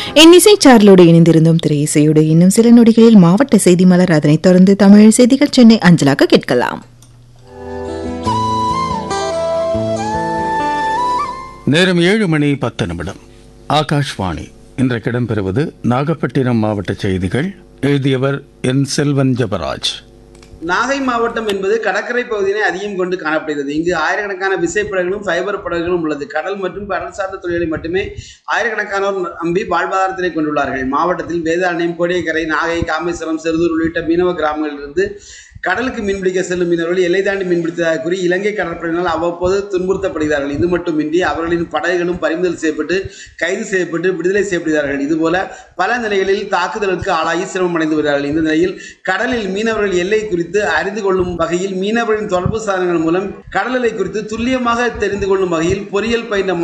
என் இசை சார்லோடு இணைந்திருந்தோம் திரை இசையோடு இன்னும் சில நொடிகளில் மாவட்ட செய்தி மலர் அதனைத் தொடர்ந்து தமிழ் செய்திகள் சென்னை அஞ்சலாக கேட்கலாம் நேரம் ஏழு மணி பத்து நிமிடம் ஆகாஷ்வாணி இன்றைக்கு இடம்பெறுவது நாகப்பட்டினம் மாவட்ட செய்திகள் எழுதியவர் என் செல்வன் ஜபராஜ் நாகை மாவட்டம் என்பது கடற்கரை பகுதியினை அதிகம் கொண்டு காணப்படுகிறது இங்கு ஆயிரக்கணக்கான விசைப்படகுகளும் ஃபைபர் படகுகளும் உள்ளது கடல் மற்றும் கடல் சார்ந்த தொழிலை மட்டுமே ஆயிரக்கணக்கானோர் நம்பி வாழ்வாதாரத்தினை கொண்டுள்ளார்கள் மாவட்டத்தில் வேதாரண்யம் கோடியக்கரை நாகை காமேஸ்வரம் செருதூர் உள்ளிட்ட மீனவ கிராமங்களிலிருந்து கடலுக்கு மீன்பிடிக்க செல்லும் மீனவர்கள் எல்லை தாண்டி மீன்பிடித்ததாக கூறி இலங்கை கடற்படையினால் அவ்வப்போது துன்புறுத்தப்படுகிறார்கள் இது மட்டுமின்றி அவர்களின் படகுகளும் பறிமுதல் செய்யப்பட்டு கைது செய்யப்பட்டு விடுதலை செய்யப்படுகிறார்கள் இதுபோல பல நிலைகளில் தாக்குதலுக்கு ஆளாகி சிரமம் அடைந்து வருகிறார்கள் இந்த நிலையில் கடலில் மீனவர்கள் எல்லை குறித்து அறிந்து கொள்ளும் வகையில் மீனவர்களின் தொடர்பு சாதனங்கள் மூலம் கடல் எல்லை குறித்து துல்லியமாக தெரிந்து கொள்ளும் வகையில் பொறியியல் பயின்ற